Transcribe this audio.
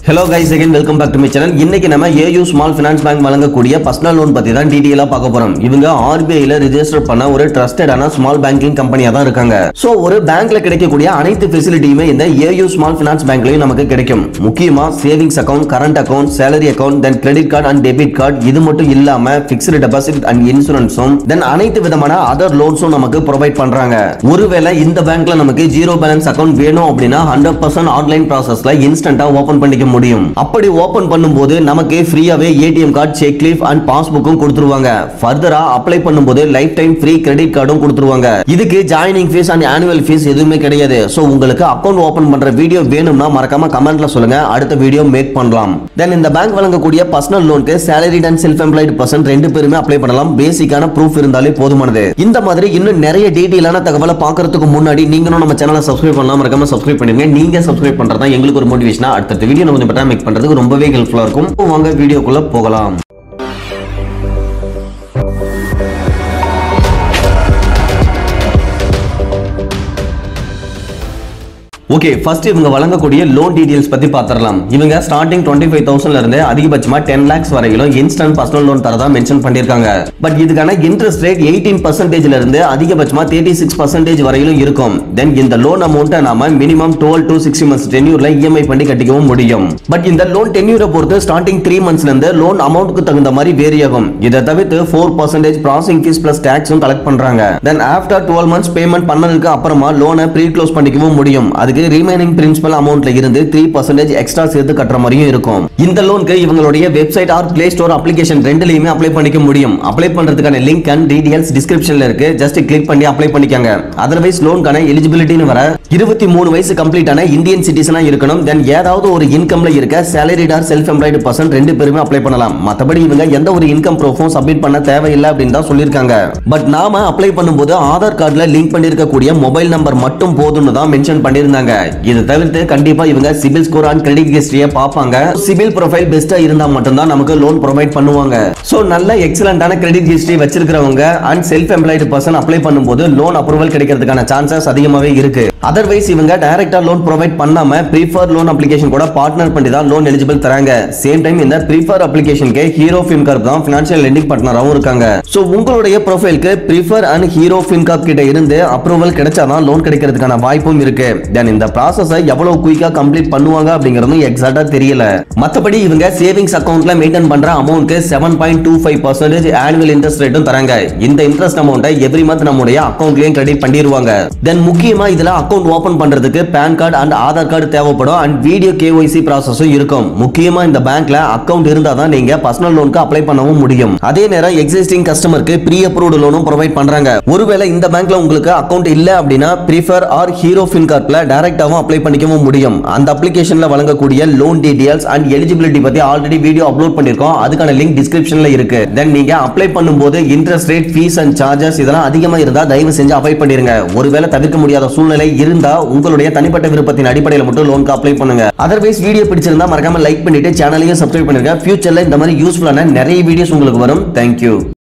hello guys again welcome back to my channel இன்னைக்கு நம்ம AU small finance bank வழங்கக்கூடிய personal loan பத்தி தான் டீடைலா பார்க்க போறோம் இவங்க ஆர்பிஐல ரெஜிஸ்டர் பண்ண ஒரு ட்ரஸ்டடான ஸ்மால் பேங்கிங் கம்பெனியா தான் இருக்காங்க சோ ஒரு பேங்க்ல கிடைக்கக்கூடிய அனைத்து ஃபெசிலிட்டியுமே இந்த ஏயு ஸ்மால் ஃபினான்ஸ் பேங்க்லயும் நமக்கு கிடைக்கும் முக்கியமா savings account current account salary account then credit card and debit card இது மட்டும் இல்லாம பிக்ஸ்டு டெபாசிட் அண்ட் இன்சூரன்ஸும் தென் அனைத்து விதமான அதர் லோன்ஸும் நமக்கு ப்ரொவைட் பண்றாங்க ஒருவேளை இந்த பேங்க்ல நமக்கு ஜீரோ பேலன்ஸ் அக்கவுண்ட் வேணும் அப்படின்னா ஹண்ட்ரட் பர்சன்ட் ஆன்லைன் ப்ராசஸ்ல இன்ஸ்டன்டா ஓபன் பண்ணிக்க முடியும் அப்படி ஓபன் பண்ணும்போது நமக்கு ஃப்ரீயாவே ATM card cheque leaf and பாஸ்புக்கும் கொடுத்துருவாங்க ஃபர்தரா அப்ளை பண்ணும்போது லைஃப் டைம் ஃப்ரீ கிரெடிட் கார்டும் கொடுத்துருவாங்க இதுக்கு joining fee and annual fee எதுவுமே கிடையாது சோ உங்களுக்கு அக்கவுண்ட் ஓபன் பண்ற வீடியோ வேணும்னா மறக்காம கமெண்ட்ல சொல்லுங்க அடுத்த வீடியோ மேக் பண்ணலாம் தென் இந்த பேங்க் வழங்கக்கூடிய பர்சனல் லோனுக்கு salaried and self employed person ரெண்டு பேருமே அப்ளை பண்ணலாம் பேசிக்கான ப்ரூஃப் இருந்தாலே போதுமானது இந்த மாதிரி இன்னும் நிறைய டீட்டெயிலான தகவலை பார்க்கறதுக்கு முன்னாடி நீங்களும் நம்ம சேனலை சப்ஸ்கிரைப் பண்ணலாம் மறக்காம சப்ஸ்கிரைப் பண்ணுங்க நீங்க சப்ஸ்கிரைப் பண்றதா எங்களுக்கு ஒரு மோட்டிவேஷனா அடுத்த வீடியோ நம்ம கொஞ்சம் பெட்டரா மேக் பண்றதுக்கு ரொம்பவே ஹெல்ப்ஃபுல்லா இருக்கும் இப்போ வாங்க வீடியோக்குள்ள போகலாம் ஓகே ஃபர்ஸ்ட் இவங்க வழங்கக்கூடிய லோன் டீடைல்ஸ் பத்தி பார்த்துடலாம் இவங்க ஸ்டார்டிங் டுவெண்ட்டி ஃபைவ் தௌசண்ட்ல இருந்து அதிகபட்சமா டென் லேக்ஸ் வரையிலும் இன்ஸ்டன்ட் பர்சனல் லோன் தரதா மென்ஷன் பண்ணிருக்காங்க பட் இதுக்கான இன்ட்ரெஸ்ட் ரேட் எயிட்டீன் பர்சன்டேஜ்ல இருந்து அதிகபட்சமா தேர்ட்டி சிக்ஸ் பர்சன்டேஜ் வரையிலும் இருக்கும் தென் இந்த லோன் அமௌண்ட்டை நாம minimum twelve to sixty months டென்யூர்ல இஎம்ஐ பண்ணி கட்டிக்கவும் முடியும் பட் இந்த லோன் டென்யூரை பொறுத்து ஸ்டார்டிங் த்ரீ மந்த்ஸ்ல இருந்து லோன் அமௌண்ட்டுக்கு தகுந்த மாதிரி வேரி ஆகும் இதை தவிர்த்து four percentage processing fee plus டேக்ஸும் கலெக்ட் பண்றாங்க then after twelve months payment பண்ணதுக்கு அப்புறமா லோனை ப்ரீ க்ளோஸ் பண்ணிக்கவும் முடியும் அதுக்கு ரிமைனிங் பிரின்சிபல் அமௌண்ட்ல இருந்து த்ரீ பர்சன்டேஜ் எக்ஸ்ட்ரா சேர்த்து கட்டுற மாதிரியும் இருக்கும் இந்த லோனுக்கு இவங்களுடைய website or play store application ரெண்டுலயுமே அப்ளை பண்ணிக்க முடியும் அப்ளை பண்றதுக்கான லிங்க் அண்ட் டீடைல்ஸ் டிஸ்கிரிப்ஷன்ல இருக்கு ஜஸ்ட் கிளிக் பண்ணி அப்ளை பண்ணிக்கங்க அதர்வைஸ் லோனுக்கான எலிஜிபிலிட்டின்னு வர இருபத்தி மூணு வயசு கம்ப்ளீட்டான இந்தியன் சிட்டிசனா இருக்கணும் தென் ஏதாவது ஒரு இன்கம்ல இருக்க salaried or self employed person ரெண்டு பேருமே அப்ளை பண்ணலாம் மத்தபடி இவங்க எந்த ஒரு இன்கம் ப்ரூஃபும் சப்மிட் பண்ண தேவையில்லை அப்படின்னு தான் சொல்லியிருக்காங்க பட் நாம அப்ளை பண்ணும்போது ஆதார் கார்டுல லிங்க் பண்ணிருக்கக்கூடிய மொபைல் நம்பர் மட்டும் போதும்னு தான் மென்ஷன் பண்ணியிருந்தாங்க இது தவிர்த்து கண்டிப்பா இவங்க சிபில் ஸ்கோர் அண்ட் கிரெடிட் ஹிஸ்டரியை பார்ப்பாங்க சிபில் ப்ரொஃபைல் பெஸ்டா இருந்தா மட்டும்தான் நமக்கு லோன் ப்ரொவைட் பண்ணுவாங்க சோ நல்ல எக்ஸலண்டான கிரெடிட் ஹிஸ்டரி வச்சிருக்கிறவங்க and self employed person apply பண்ணும்போது லோன் அப்ரூவல் கிடைக்கிறதுக்கான சான்சஸ் அதிகமாவே இருக்கு அதர்வைஸ் இவங்க டைரக்டா லோன் ப்ரொவைட் பண்ணாம ப்ரீஃபர் லோன் அப்ளிகேஷன் கூட பார்ட்னர் பண்ணி தான் லோன் எலிஜிபிள் தராங்க சேம் டைம் இந்த ப்ரீஃபர் அப்ளிகேஷனுக்கு ஹீரோ ஃபின்கார்ப் தான் ஃபினான்ஷியல் லெண்டிங் பார்ட்னராகவும் இருக்காங்க சோ உங்களுடைய ப்ரொஃபைலுக்கு ப்ரீஃபர் அண்ட் ஹீரோ ஃபின்கார்ப் கிட்ட இருந்து அப்ரூவல் கிடைச்சாதான் லோன் கிடைக்கிறதுக்கான வாய்ப்பும் இருக்கு தென் இந்த ப்ராசஸை எவ்வளவு குயிக்கா கம்ப்ளீட் பண்ணுவாங்க அப்படிங்கறதும் எக்ஸாக்டா தெரியல மத்தபடி இவங்க சேவிங்ஸ் அக்கவுண்ட்ல மெயின்டைன் பண்ற அமௌண்ட்க்கு seven point two five percentage annual interest ரேட்டும் தராங்க இந்த இன்ட்ரெஸ்ட் அமௌண்ட்டை எவ்ரி மந்த் நம்முடைய அக்கௌண்ட்லயும் கிரெடிட் பண்ணிடுவாங்க தென் முக்கியமா இதுல அக்கவுண்ட் ஓபன் பண்றதுக்கு PAN card and Aadhaar card தேவைப்படும் அண்ட் வீடியோ கேஒய்சி ப்ராசஸும் இருக்கும் முக்கியமா இந்த பேங்க்ல அக்கவுண்ட் இருந்தா தான் நீங்க பர்சனல் லோனுக்கு அப்ளை பண்ணவும் முடியும் அதே நேரம் எக்ஸிஸ்டிங் கஸ்டமருக்கு ப்ரீ அப்ரூவ்டு லோனும் ப்ரொவைட் பண்றாங்க ஒருவேளை இந்த பேங்க்ல உங்களுக்கு அக்கவுண்ட் இல்ல அப்படின்னா ப்ரீஃபர் ஆர் ஹீரோ ஃபின்கார்ப்ல டைரக்டாவும் அப்ளை பண்ணிக்கவும் முடியும் அந்த அப்ளிகேஷன்ல வழங்கக்கூடிய லோன் டீடைல்ஸ் அண்ட் எலிஜிபிலிட்டி பத்தி ஆல்ரெடி வீடியோ அப்லோட் பண்ணிருக்கோம் அதுக்கான லிங்க் டிஸ்கிரிப்ஷன்ல இருக்கு தென் நீங்க அப்ளை பண்ணும்போது interest rate fee and charges இதெல்லாம் அதிகமா இருந்தா தயவு செஞ்சு அப்ளை பண்ணிருங்க ஒருவேளை தவிர்க்க முடியாத சூழ்நிலை இருந்தா உங்களுடைய தனிப்பட்ட விருப்பத்தின் அடிப்படையில் மட்டும் லோனுக்கு அப்ளை பண்ணுங்க அதர்வைஸ் வீடியோ பிடிச்சிருந்தா மறக்காம லைக் பண்ணிட்டு சேனலையும் சப்ஸ்கிரைப் பண்ணுங்க ஃபியூச்சர்ல இந்த மாதிரி யூஸ்ஃபுல்லான நிறைய வீடியோஸ் உங்களுக்கு வரும் தேங்க்யூ